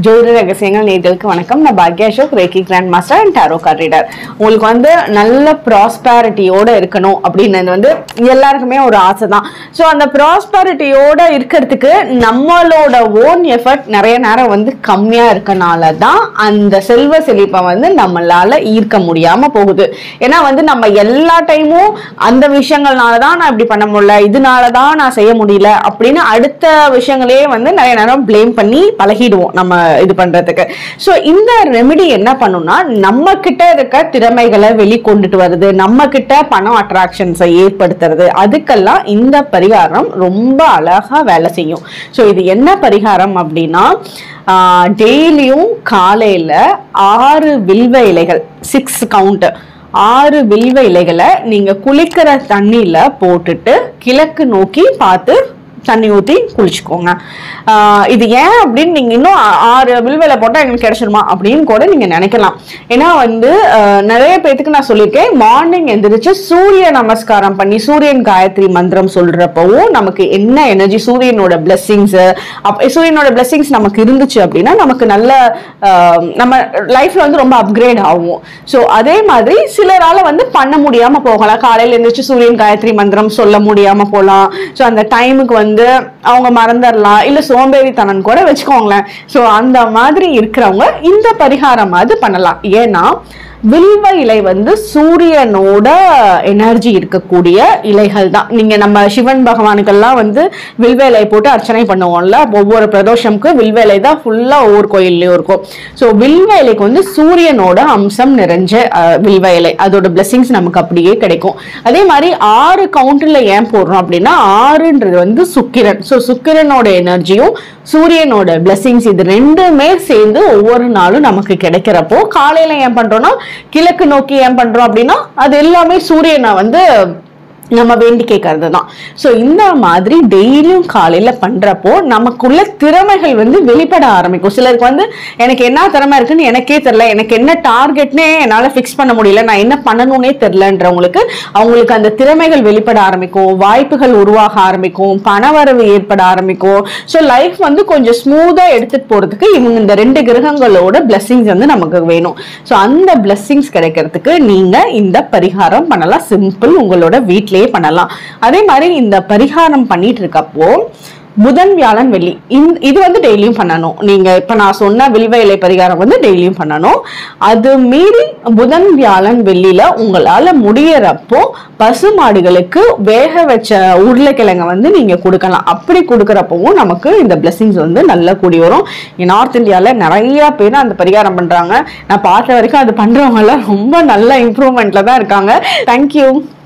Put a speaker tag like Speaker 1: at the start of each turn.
Speaker 1: ஜோதிட ரகசியங்கள் நேர்களுக்கு வணக்கம் நான் பாக்யா Ashok reiki grand master and tarot card reader உங்களுக்கு வந்து நல்ல ப்ராஸ்பாரிட்டியோட இருக்கணும் அப்படின்றது வந்து எல்லாருக்குமே ஒரு ஆசை தான் ஸோ அந்த ப்ராஸ்பாரிட்டியோட இருக்கிறதுக்கு நம்மளோட ஓன் எஃபர்ட் நிறைய நேரம் வந்து கம்மியாக இருக்கனால தான் அந்த செல்வ செழிப்பை வந்து நம்மளால ஈர்க்க முடியாம போகுது ஏன்னா வந்து நம்ம எல்லா டைமும் அந்த விஷயங்கள்னால தான் நான் இப்படி பண்ண முடியல இதனால தான் நான் செய்ய முடியல அப்படின்னு அடுத்த விஷயங்களையே வந்து நிறைய நேரம் ப்ளேம் பண்ணி பழகிடுவோம் நம்ம இது பண்றதுக்கு ஸோ இந்த ரெமெடி என்ன பண்ணும்னா நம்ம கிட்ட இருக்க திறமைகளை வெளிக்கொண்டுட்டு வருது நம்ம கிட்ட பணம் அட்ராக்ஷன்ஸை ஏற்படுத்துறது அதுக்கெல்லாம் இந்த பரிகாரம் ரொம்ப அழகா வேலை செய்யும் ஸோ இது என்ன பரிகாரம் அப்படின்னா டெய்லியும் காலையில ஆறு வில்வ இலைகள் சிக்ஸ் கவுண்ட் ஆறு வில்வ இலைகளை நீங்க குளிக்கிற தண்ணியில போட்டுட்டு கிழக்கு நோக்கி பார்த்து தண்ணி ஊற்றி குளிச்சுக்கோங்க ஆஹ் இது ஏன் அப்படின்னு நீங்கள் இன்னும் ஆ- ஆறு வில்வேலை போட்டால் எங்களுக்கு கிடைச்சிருமா அப்படின்னு கூட நீங்கள் நினைக்கலாம் ஏன்னா வந்து ஆஹ் நிறைய பேத்துக்கு நான் சொல்லியிருக்கேன் மார்னிங் எந்திரிச்சு சூரிய நமஸ்காரம் பண்ணி சூரியன் காயத்ரி மந்திரம் சொல்றப்பவும் நமக்கு என்ன எனர்ஜி சூரியனோட பிளெஸ்ஸிங்ஸ் அப் சூரியனோட பிளெஸ்ஸிங்ஸ் நமக்கு இருந்துச்சு அப்படின்னா நமக்கு நல்ல ஆஹ் நம்ம லைஃப்ல வந்து ரொம்ப அப்கிரேட் ஆகும் ஸோ அதே மாதிரி சிலரால வந்து பண்ண முடியாம போகலாம் காலையில எந்திரிச்சு சூரியன் காயத்ரி மந்திரம் சொல்ல முடியாம போகலாம் ஸோ அந்த டைமுக்கு வந்து அவங்க மறந்துடலாம் இல்ல சோம்பேறித்தனம் கூட வச்சுக்கோங்களேன் ஸோ அந்த மாதிரி இருக்கிறவங்க இந்த பரிகாரமாவது பண்ணலாம் ஏன்னா வில்வ இலை வந்து சூரியனோட எனர்ஜி இருக்கக்கூடிய இலைகள் தான் நீங்க நம்ம சிவன் பகவானுக்கெல்லாம் வந்து வில்வ இலை போட்டு அர்ச்சனை பண்ணுவோம்ல ஒவ்வொரு பிரதோஷம்க்கு வில்வ இலை தான் ஃபுல்லா ஒவ்வொரு கோயில்லையும் இருக்கும் ஸோ வில்வ இலைக்கு வந்து சூரியனோட அம்சம் நிறைஞ்ச அஹ், வில்வ இலை அதோட பிளெஸிங்ஸ் நமக்கு அப்படியே கிடைக்கும் அதே மாதிரி ஆறு கவுண்டர்ல ஏன் போடுறோம் அப்படின்னா ஆறுன்றது வந்து சுக்கிரன் ஸோ சுக்கிரனோட எனர்ஜியும் சூரியனோட பிளெஸிங்ஸ் இது ரெண்டுமே சேர்ந்து ஒவ்வொரு நாளும் நமக்கு கிடைக்கிறப்போ காலையில ஏன் பண்றோம்னா கிழக்கு நோக்கி ஏன் பண்றோம் அப்படின்னா அது எல்லாமே சூரியனை வந்து நம்ம வேண்டி கேட்கறது தான் ஸோ இந்த மாதிரி டெய்லியும் காலையில பண்றப்போ நமக்குள்ள திறமைகள் வந்து வெளிப்பட ஆரம்பிக்கும் சிலருக்கு வந்து எனக்கு என்ன திறமை இருக்குன்னு எனக்கே தெரியல எனக்கு என்ன டார்கெட்னே என்னால ஃபிக்ஸ் பண்ண முடியல நான் என்ன பண்ணணும்னே தெரிலன்றவங்களுக்கு அவங்களுக்கு அந்த திறமைகள் வெளிப்பட ஆரம்பிக்கும் வாய்ப்புகள் உருவாக ஆரம்பிக்கும் பணவரவு ஏற்பட ஆரம்பிக்கும் ஸோ லைஃப் வந்து கொஞ்சம் ஸ்மூதா எடுத்துட்டு போறதுக்கு இவங்க இந்த ரெண்டு கிரகங்களோட பிளெஸிங்ஸ் வந்து நமக்கு வேணும் ஸோ அந்த பிளெஸிங்ஸ் கிடைக்கிறதுக்கு நீங்க இந்த பரிகாரம் பண்ணலாம் சிம்பிள் உங்களோட வீட்டிலேயே பண்ணலாம் அதே மாதிரி இந்த பரிகாரம் பண்ணிட்டு இருக்கப்போ புதன் வியாழன் வெள்ளி இந்த- இது வந்து டெய்லியும் பண்ணணும் நீங்க இப்ப நான் சொன்ன வில்வ இலை பரிகாரம் வந்து டெய்லியும் பண்ணணும் அது மீறி புதன் வியாழன் வெள்ளியில உங்களால முடியறப்போ பசு மாடுகளுக்கு வேக வச்ச உருளைக்கிழங்க வந்து நீங்க கொடுக்கலாம் அப்படி கொடுக்கறப்பவும் நமக்கு இந்த பிளெஸிங்ஸ் வந்து நல்லா கூடி வரும் நார்த் இந்தியால நிறைய பேர் அந்த பரிகாரம் பண்றாங்க நான் பார்த்த வரைக்கும் அது பண்றவங்க எல்லாம் ரொம்ப நல்ல இம்ப்ரூவ்மெண்ட்ல தான் இருக்காங்க தேங்க்யூ